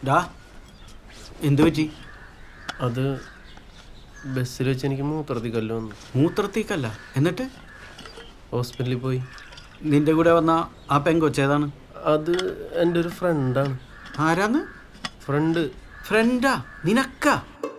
ഡാ എന്തു പറ്റി അത് ബസ്സിൽ വെച്ച് എനിക്ക് മൂത്രത്തി കല്ല് വന്നു മൂത്രത്തേക്കല്ല എന്നിട്ട് ഹോസ്പിറ്റലിൽ പോയി നിന്റെ കൂടെ വന്ന ആ പെങ്കൊച്ചേതാണ് അത് എൻ്റെ ഒരു ഫ്രണ്ടാണ് ആരാന്ന് ഫ്രണ്ട് ഫ്രണ്ടാ നിനക്കാ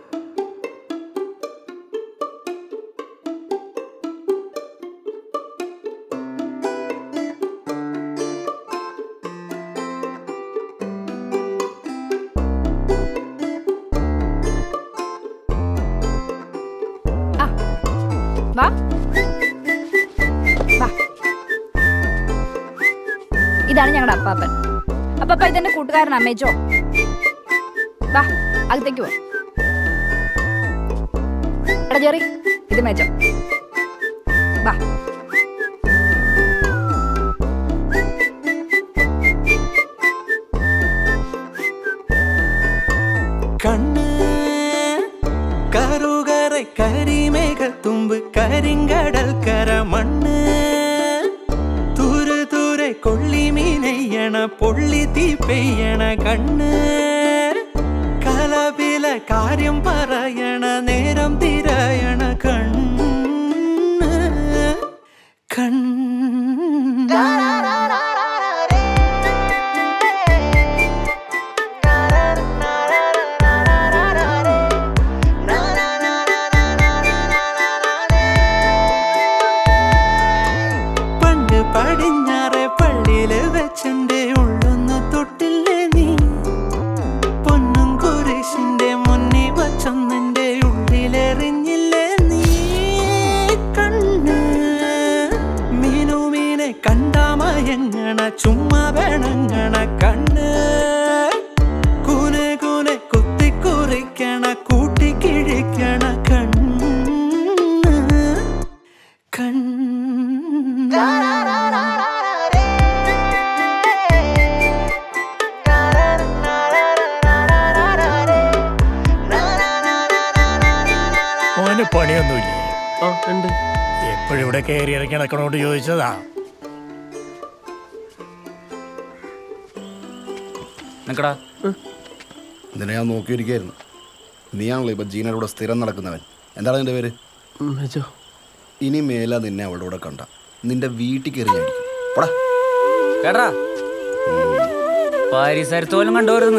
ആ വാ വാ ഇതാണ് ഞങ്ങളുടെ അപ്പാപ്പൻ അപ്പാപ്പ ഇതെന്റെ കൂട്ടുകാരനാ മേജോ വാ അകത്തേക്ക് പോ എടാ ജെറി ഇത് മേജോ വാ കണ്ണ് കറുകரை കരിമേഘത്തുമ്പ് കരിങ്കടൽ കര മണ്ണ് ദൂരെ ദൂരെ കൊള്ളിമീനെയ്യണ പൊള്ളി തീ പെയ്യണ കണ്ണ് കലപില കാര്യം പറയണ നേരം തിരയണ കണ്ണ് കണ്ണ് പണ്ട് പടിഞ്ഞാറെ പള്ളിയില് വെച്ചെന്റെ ഉള്ളൊന്ന് തൊട്ടില്ലേ നീ പൊന്നും കുരിശിന്റെ മുന്നിൽ വച്ചൊന്നെന്റെ ഉള്ളിലെറിഞ്ഞില്ലേ നീ കണ്ണ് മീനുമീനെ കണ്ടാമയങ്ങണ ചുമ്മാ വേണങ്ങണ കണ്ണ് കൂനെ കൂനെ കുത്തിക്കുറിക്കണ കൂട്ടിക്കിഴിക്കണ കണ്ണ് കണ്ണ് ഓന് പണിയൊന്നുമില്ലേ ആ ഉണ്ട് എപ്പോഴും ഇവിടെ കയറി ഇറക്കി നടക്കണോണ്ട് ചോദിച്ചതാ നിക്കടാ നിന്നെ ഞാൻ നോക്കിയിരിക്കായിരുന്നു നീയാണല്ലോ ഇപ്പൊ ജീനയുടെ കൂടെ സ്ഥിരം നടക്കുന്നവൻ എന്താണ് നിന്റെ പേര് മേജോ ഇനി മേല നിന്നെ അവളുടെ കൂടെ കണ്ട നിന്റെ വീട്ടിൽ കയറി ഞാൻ അടിക്കും. പോടാ കേട്ടാ പാരിസരത്തോലും കണ്ടോരുന്ന്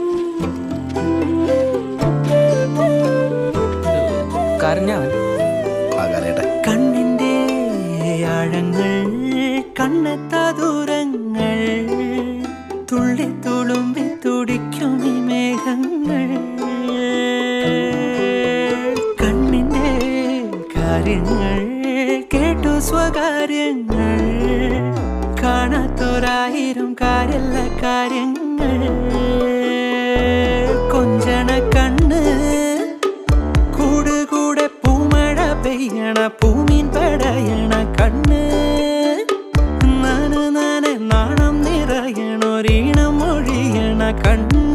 കരഞ്ഞവൻ ആ കരയട്ടെ കണ്ണിന്റെ ആഴങ്ങൾ കണ്ണെത്താ ദൂരങ്ങൾ തുള്ളി തുളുമ്പി തുടിക്കും ഈ മേഘങ്ങൾ കണ്ണിന്റെ കാര്യങ്ങൾ കേട്ടു സ്വകാര്യങ്ങൾ കാണാത്തൊരായിരം കാര്യല്ല കാര്യങ്ങൾ കൊഞ്ചണ കണ്ണ് കൂട് കൂടെ പൂമഴ പെയ്യണ പൂമീൻ പടയണ കണ്ണ് നന നന നാണം നിറയണൊരീണം ഒഴിയണ കണ്ണ്